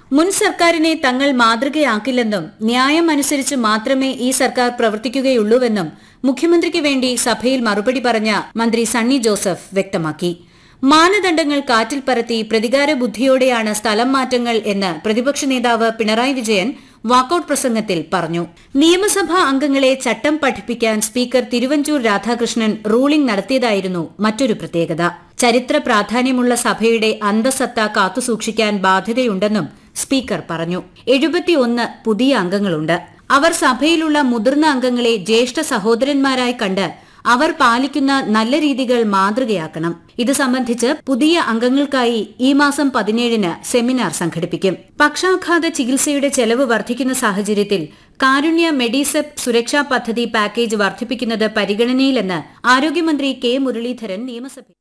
മുൻ സർക്കാരിനെ തങ്ങൾ മാതൃകയാക്കില്ലെന്നും ന്യായം അനുസരിച്ച് മാത്രമേ ഈ സർക്കാർ പ്രവർത്തിക്കുകയുള്ളൂവെന്നും മുഖ്യമന്ത്രിക്ക് വേണ്ടി സഭയിൽ മറുപടി പറഞ്ഞ മന്ത്രി സണ്ണി ജോസഫ് വ്യക്തമാക്കി മാനദണ്ഡങ്ങൾ കാറ്റിൽ പറത്തി പ്രതികാര ബുദ്ധിയോടെയാണ് സ്ഥലം മാറ്റങ്ങൾ എന്ന് പ്രതിപക്ഷ നേതാവ് പിണറായി വിജയൻ വാക്കൌട്ട് പ്രസംഗത്തിൽ പറഞ്ഞു നിയമസഭാ അംഗങ്ങളെ ചട്ടം പഠിപ്പിക്കാൻ സ്പീക്കർ തിരുവഞ്ചൂർ രാധാകൃഷ്ണൻ റൂളിംഗ് നടത്തിയതായിരുന്നു മറ്റൊരു പ്രത്യേകത ചരിത്ര പ്രാധാന്യമുള്ള സഭയുടെ അന്തസത്ത കാത്തുസൂക്ഷിക്കാൻ ബാധ്യതയുണ്ടെന്നും സ്പീക്കർ പറഞ്ഞു എഴുപത്തിയൊന്ന് പുതിയ അംഗങ്ങളുണ്ട് അവർ സഭയിലുള്ള മുതിർന്ന അംഗങ്ങളെ ജ്യേഷ്ഠ സഹോദരന്മാരായി കണ്ട് അവർ പാലിക്കുന്ന നല്ല രീതികൾ മാതൃകയാക്കണം ഇത് സംബന്ധിച്ച് പുതിയ അംഗങ്ങൾക്കായി ഈ മാസം പതിനേഴിന് സെമിനാർ സംഘടിപ്പിക്കും പക്ഷാഘാത ചികിത്സയുടെ ചെലവ് വർദ്ധിക്കുന്ന സാഹചര്യത്തിൽ കാരുണ്യ മെഡിസെപ് സുരക്ഷാ പദ്ധതി പാക്കേജ് വർദ്ധിപ്പിക്കുന്നത് പരിഗണനയിലെന്ന് ആരോഗ്യമന്ത്രി കെ മുരളീധരൻ നിയമസഭയിൽ